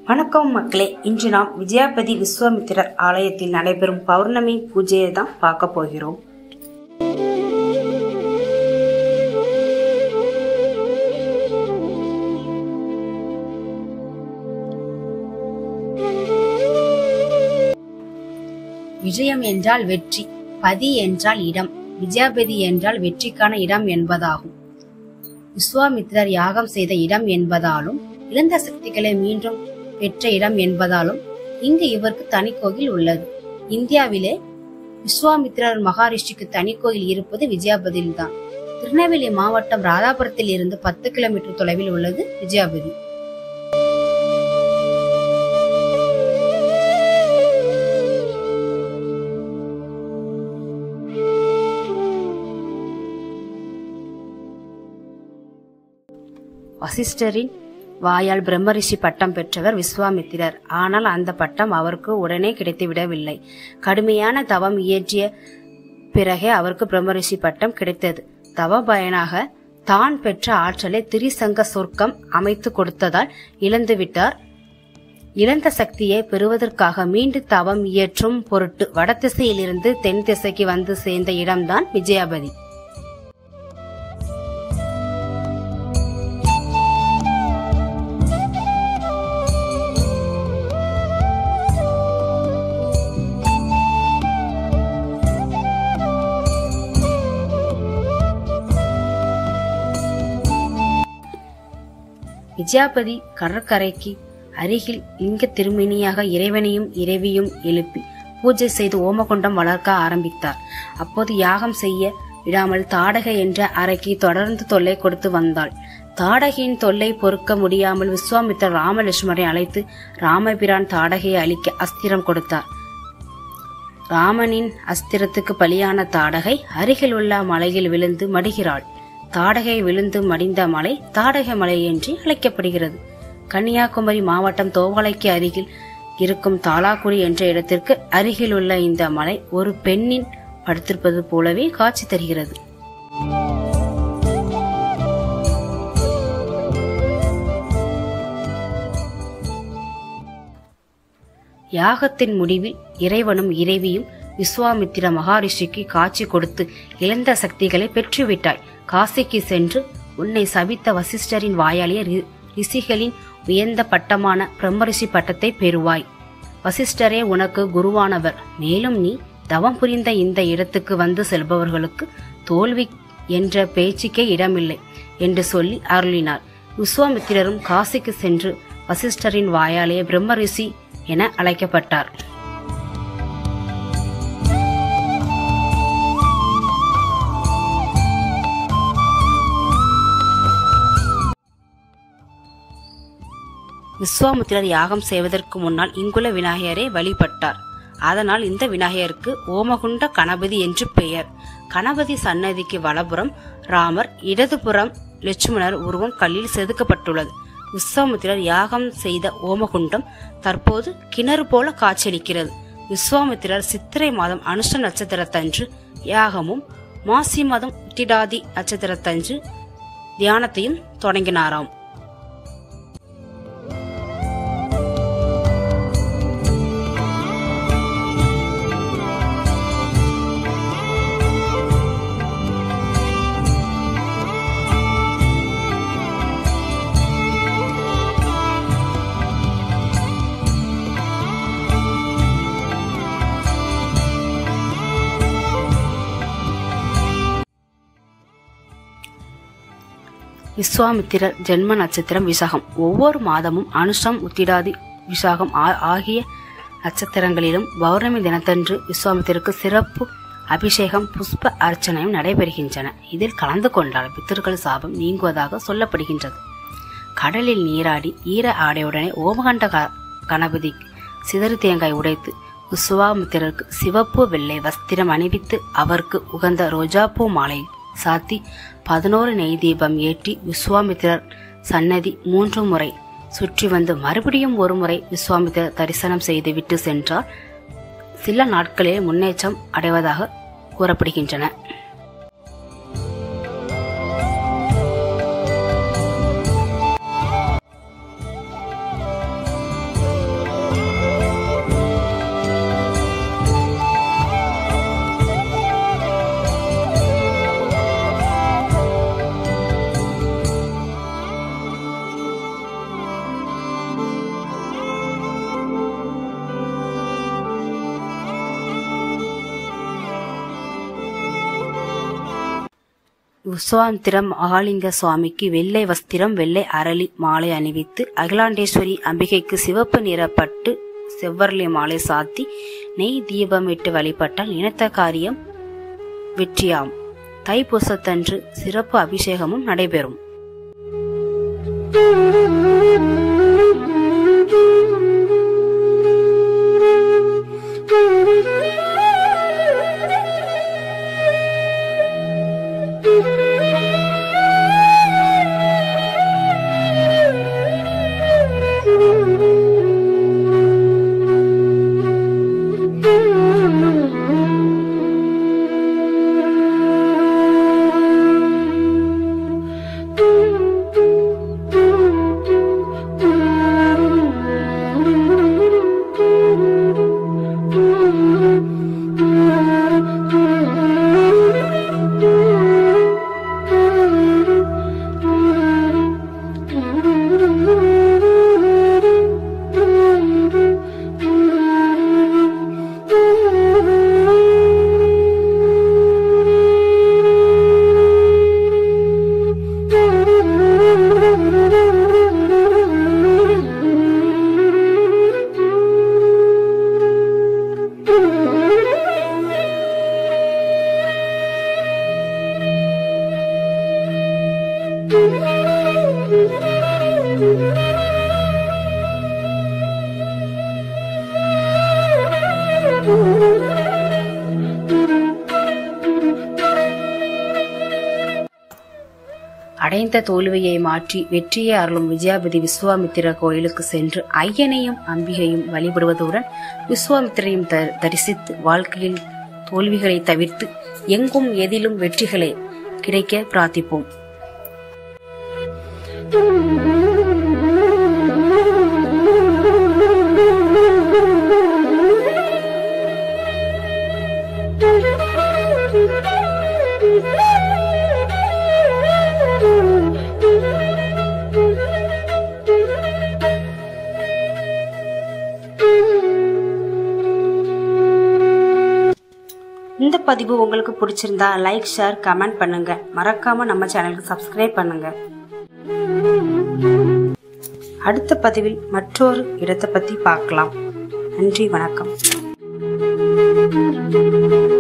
வணக்கம் மக்களே இன்று நாம் விஜயாபதி விஸ்வாமித்திரர் ஆலயத்தில் நடைபெறும் பௌர்ணமி பூஜையை தான் பார்க்க போகிறோம் விஜயம் என்றால் வெற்றி பதி என்றால் இடம் விஜயாபதி என்றால் வெற்றிக்கான இடம் என்பதாகும் விஸ்வாமித்திரர் யாகம் செய்த இடம் என்பதாலும் இழந்த சக்திகளை மீண்டும் பெற்ற இடம் என்பதாலும் இங்கு இவருக்கு தனி கோயில் உள்ளது இந்தியாவிலே விஸ்வாமித்திரர் மகாரிஷிக்கு தனி கோயில் இருப்பது விஜயாபதியில் தான் திருநெல்வேலி மாவட்டம் ராதாபுரத்தில் இருந்து பத்து கிலோமீட்டர் தொலைவில் உள்ளது விஜயாபதி வசிஷ்டரின் வாயால் பிரம்மரிஷி பட்டம் பெற்றவர் விஸ்வாமித்திரர் ஆனால் அந்த பட்டம் அவருக்கு உடனே கிடைத்துவிடவில்லை கடுமையான தவம் இயற்றிய பிறகே அவருக்கு பிரம்மரிஷி பட்டம் கிடைத்தது தவ பயனாக தான் பெற்ற ஆற்றலை திரிசங்க சொர்க்கம் அமைத்து கொடுத்ததால் இழந்துவிட்டார் இழந்த சக்தியை பெறுவதற்காக மீண்டும் தவம் இயற்றும் பொருட்டு வடதிசையிலிருந்து தென் திசைக்கு வந்து சேர்ந்த இடம்தான் விஜயாபதி விஜயாபதி கடற்கரைக்கு அருகில் லிங்க திருமணியாக இறைவனையும் இறைவியும் எழுப்பி பூஜை செய்து ஓமகுண்டம் வளர்க்க ஆரம்பித்தார் அப்போது யாகம் செய்ய விடாமல் தாடகை என்ற அறைக்கு தொடர்ந்து தொல்லை கொடுத்து வந்தாள் தாடகையின் தொல்லை பொறுக்க முடியாமல் விஸ்வாமித்தர் ராமலட்சுமரை அழைத்து ராமபிரான் தாடகையை அழிக்க அஸ்திரம் கொடுத்தார் ராமனின் அஸ்திரத்துக்கு பலியான தாடகை அருகில் உள்ள மலையில் விழுந்து மடிகிறாள் தாடகை விழுந்து மடிந்த மலை தாடகை மலை என்று அழைக்கப்படுகிறது கன்னியாகுமரி மாவட்டம் தோவாலைக்கு அருகில் இருக்கும் தாலாக்குடி என்ற இடத்திற்கு அருகில் உள்ள இந்த மலை ஒரு பெண்ணின் படுத்திருப்பது போலவே காட்சி தருகிறது யாகத்தின் முடிவில் இறைவனும் இறைவியும் விஸ்வாமித்திர மகாரிஷிக்கு காட்சி கொடுத்து இழந்த சக்திகளை பெற்றுவிட்டாய் காசிக்கு சென்று உன்னை சபித்த வசிஷ்டரின் வாயாலே ரி- ரிஷிகளின் உயர்ந்த பட்டமான பிரம்மரிஷி பட்டத்தை பெறுவாய் வசிஷ்டரே உனக்கு குருவானவர் மேலும் நீ தவம் புரிந்த இந்த இடத்துக்கு வந்து செல்பவர்களுக்கு தோல்வி என்ற பேச்சுக்கே இடமில்லை என்று சொல்லி அருளினார் விஸ்வாமித்திரரும் காசிக்கு சென்று வசிஷ்டரின் வாயாலே பிரம்மரிஷி என அழைக்கப்பட்டார் விஸ்வாமித்திரர் யாகம் செய்வதற்கு முன்னால் இங்குள்ள விநாயகரை வழிபட்டார் அதனால் இந்த விநாயகருக்கு ஓமகுண்ட கணபதி என்று பெயர் கணபதி சன்னதிக்கு வலப்புறம் ராமர் இடதுபுறம் லட்சுமணர் உருவம் கல்லில் செதுக்கப்பட்டுள்ளது விஸ்வாமித்திரர் யாகம் செய்த ஓமகுண்டம் தற்போது கிணறு போல காட்சியளிக்கிறது விஸ்வாமித்திரர் சித்திரை மாதம் அனுஷ நட்சத்திரத்தன்று யாகமும் மாசி மாதம் உத்திடாதி நட்சத்திரத்தன்று தியானத்தையும் தொடங்கினாராம் விஸ்வாமித்திரர் ஜென்ம நட்சத்திரம் விசாகம் ஒவ்வொரு மாதமும் அனுஷம் உத்திடாதி விசாகம் ஆ- ஆகிய நட்சத்திரங்களிலும் பௌர்ணமி தினத்தன்று விஸ்வாமித்திரருக்கு சிறப்பு அபிஷேகம் புஷ்ப அர்ச்சனையும் நடைபெறுகின்றன இதில் கலந்து கொண்டால் பித்தர்கள் சாபம் நீங்குவதாக சொல்லப்படுகின்றது கடலில் நீராடி ஈர ஆடையுடனே ஓமகண்ட க- கணபதி சிதறு தேங்காய் உடைத்து விஸ்வாமித்திரருக்கு சிவப்பு வெள்ளை வஸ்திரம் அணிவித்து அவருக்கு உகந்த ரோஜாப்பூ மாலை சாத்தி பதினோரு நெய் தீபம் ஏற்றி விஸ்வாமித்திரர் சன்னதி மூன்று முறை சுற்றி வந்து மறுபடியும் ஒரு முறை விஸ்வாமித்திரர் தரிசனம் செய்துவிட்டு சென்றார் சில நாட்களில் முன்னேற்றம் அடைவதாக கூறப்படுகின்றன விஸ்வாமித்திரம் மகாலிங்க சுவாமிக்கு வெள்ளை வஸ்திரம் வெள்ளை அரளி மாலை அணிவித்து அகிலாண்டேஸ்வரி அம்பிகைக்கு சிவப்பு நிறப்பட்டு செவ்வரளி மாலை சாத்தி நெய் தீபமிட்டு வழிபட்டால் நினைத்த காரியம் வெற்றியாம் தைப்பூசத்தன்று சிறப்பு அபிஷேகமும் நடைபெறும் அடைந்த தோல்வியை மாற்றி வெற்றியை அருளும் விஜயாபதி விஸ்வாமித்திர கோயிலுக்கு சென்று ஐயனையும் அம்பிகையும் வழிபடுவதுடன் விஸ்வாமித்திரையும் த- தரிசித்து வாழ்க்கையில் தோல்விகளை தவிர்த்து எங்கும் எதிலும் வெற்றிகளை கிடைக்க பிரார்த்திப்போம் இந்த பதிவு உங்களுக்கு பிடிச்சிருந்தா லைக் ஷேர் கமெண்ட் பண்ணுங்க மறக்காம நம்ம சேனலுக்கு சப்ஸ்கிரைப் பண்ணுங்க அடுத்த பதிவில் மற்றொரு இடத்தை பத்தி பார்க்கலாம் நன்றி வணக்கம்